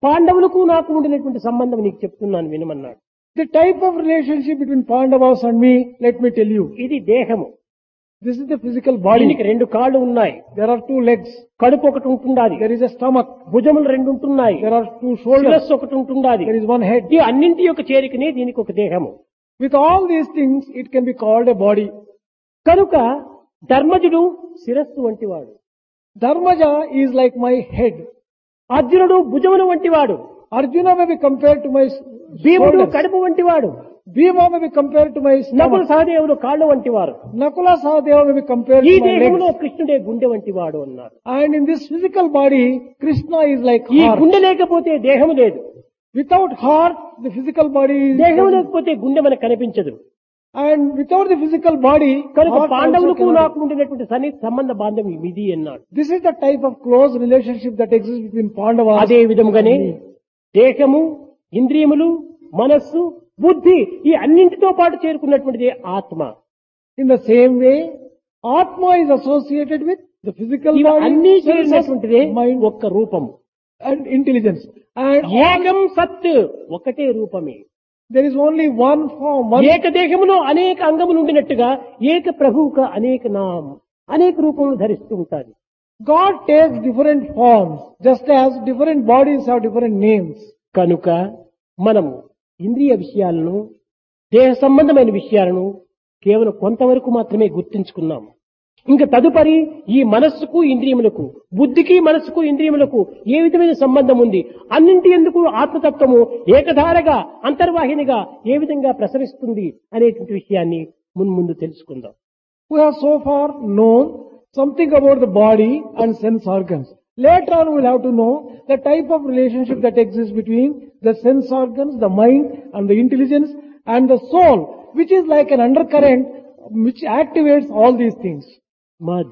పాండవులకు నాకు ఉండినటువంటి సంబంధం నీకు చెప్తున్నాను వినమన్నాడు The type of relationship between Pandavas and me, let me tell you. ఇది దేహము This is the physical body. దీనికి రెండు కాళ్ళు ఉన్నాయి There are two legs. కడుపు ఒకటి ఉంటుండాలి There is a stomach. భుజములు రెండు ఉంటున్నాయి There are two shoulders. శిరస్సు ఒకటి ఉంటుండాలి There is one head. ఈ అన్నింటి యొక్క చేరికనే దీనికి ఒక దేహము With all these things, it can be called a body. కనుక ధర్మజుడు శిరస్సు వంటివాడు Dharmaja is like my head. అర్జునుడు భుజమును వంటివాడు Arjuna may be compared to my భీముడు shoulders. కడుపు వంటివాడు Bhima may be compared to my Nakula stomach. సహదేవుడు కాళ్ళు వంటివారు Nakula Sahadeva may be compared ఈ to my దేహంలో legs. కృష్ణుడే గుండె వంటివాడు అన్నారు And in this physical body, Krishna is like ఈ heart. గుండె లేకపోతే దేహం లేదు Without heart, the physical body దేహం is... లేకపోతే గుండె మనకు కనిపించదు And without the physical body, కనుక heart also పాండవులకు cannot- నాకు ఉండినటువంటి సన్నిహిత సంబంధ బాంధవ్యం ఇది అన్నాడు This is the type of close relationship that exists between Pandavas. అదే విధముగానే దేహము ఇంద్రియములు మనస్సు బుద్ధి ఈ అన్నింటితో పాటు చేరుకున్నటువంటిది ఆత్మ In the same way, Atma is associated with the physical ఇవి body, అన్ని senses, చేరినటువంటిదే mind, ఒక్క రూపము and intelligence. And ఏకం సత్ ఒకటే రూపమే there is only one form, one ఏక దేహములో అనేక అంగములు ఉండినట్టుగా ఏక ప్రభువుక అనేక నామం అనేక రూపములు ధరిస్తూ ఉంటారు God takes different forms, just as different bodies have different names. కనుక మనము ఇంద్రియ విషయాలను దేహ సంబంధమైన విషయాలను కేవలం కొంతవరకు మాత్రమే గుర్తించుకున్నాం ఇంకా తదుపరి ఈ మనస్సుకు ఇంద్రియములకు బుద్ధికి మనస్సుకు ఇంద్రియములకు ఏ విధమైన సంబంధం ఉంది అన్నింటి ఎందుకు ఆత్మతత్వము ఏకధారగా అంతర్వాహినిగా ఏ విధంగా ప్రసరిస్తుంది అనేటువంటి విషయాన్ని మున్ముందు తెలుసుకుందాం We have so far known something about the body and sense organs. Later on we'll have to know the type of relationship that exists between the sense organs, the mind and the intelligence and the soul, which is like an undercurrent which activates all these things. మా